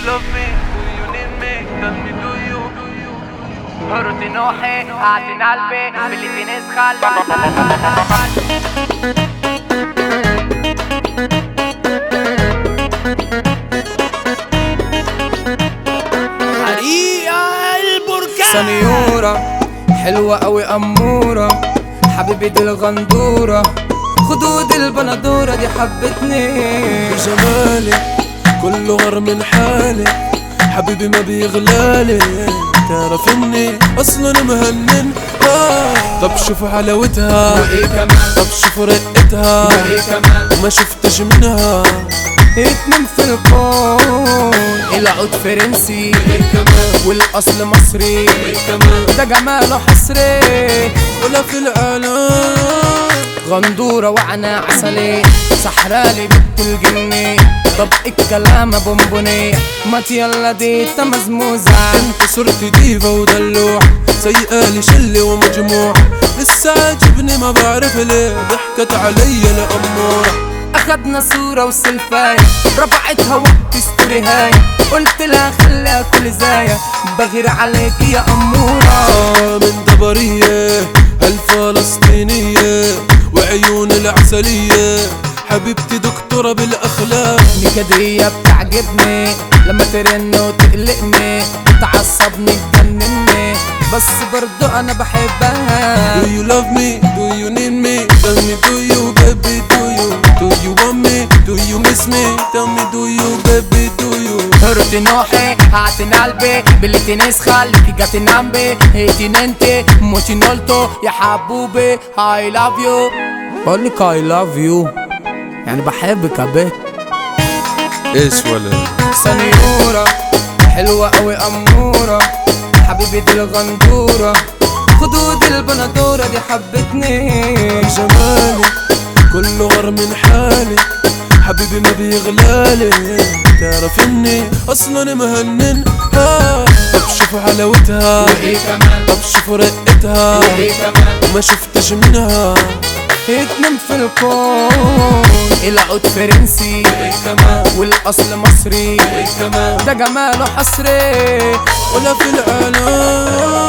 love me? Do you need me? Tell me do you? هرتي نوحي اعتن قلبي باللي تنسخل حريقة البركان سنيورة حلوة أوي أمورة حبيبي دي الغندورة خدود البندورة دي حبتني جمالي كله غر من حالي حبيبي ما بيغلالي تعرف اني اصلا مهنن آه. طب شوف حلاوتها طب شوف رقتها وما شفتش منها اتنين في الكون العود فرنسي والأصل مصري ده جماله حصري ولا في العالم غندورة وعنا عسلي سحرالي بنت الجني طب الكلام بونبوني ما يلا دي مزموزة انت صرت ديفا ودلوع سيئة شلة ومجموع لسه عاجبني ما بعرف ليه ضحكت علي الأمورة اخدنا صورة وسلفاية رفعتها وقت ستوريهاي قلت لها خليها كل زايا بغير عليك يا أمورة آه من دبرية الفلسطينية وعيون العسلية حبيبتي دكتورة بالأخلاق نكدية بتعجبني لما ترن وتقلقني بتعصبني تجنني بس برضو انا بحبها Do you love me? Do you need me? Tell me do you baby do you? Do you want me? Do you miss me? Tell me do you baby do you? هرتي نوحي اعتن قلبي باللي تنسخة اللي جاتي نامبي هيتي ننتي موتي نولتو يا حبوبي I love you بقولك I love you يعني بحبك يا بت ايش ولا سنيورة حلوة أوي أمورة حبيبي دي الغندورة خدود البندورة دي حبتني جمالي كله غر من حالي حبيبي ما بيغلالي تعرف اني اصلا مهنن آه. طب شوف حلاوتها طب شوف رقتها وما شفتش منها اتنين في الكون العود فرنسي والأصل مصري ده جماله حصري ولا في العالم